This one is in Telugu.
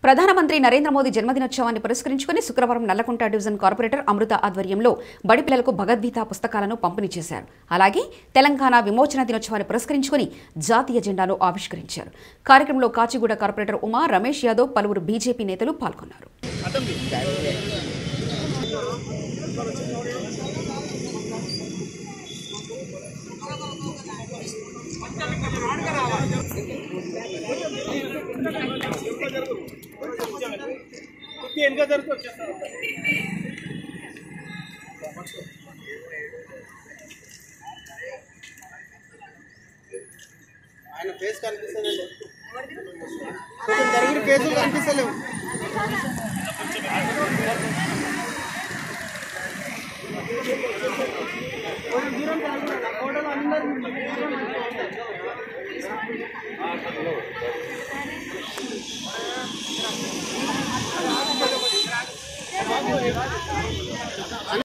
ప్రధానమంత్రి నరేంద్ర మోదీ జన్మదినోత్సవాన్ని పురస్కరించుకుని శుక్రవారం నల్లకుంట డివిజన్ కార్పొరేటర్ అమృత ఆధ్వర్యంలో బడి పిల్లలకు భగవద్గీత పుస్తకాలను పంపిణీ చేశారు అలాగే తెలంగాణ విమోచన దినోత్సవాన్ని పురస్కరించుకుని జాతీయ జెండాను ఆవిష్కరించారు కార్యక్రమంలో కాచిగూడ కార్పొరేటర్ ఉమా రమేష్ యాదవ్ పలువురు బీజేపీ నేతలు పాల్గొన్నారు వెనక జరుగుతూ వచ్చేస్తారు ఆయన ఫేస్ కనిపిస్తలేదు కొంచెం నలుగురు ఫేసులు కనిపిస్తలేవు కొంచెం దూరం కాదు ఫోటోలు అందరూ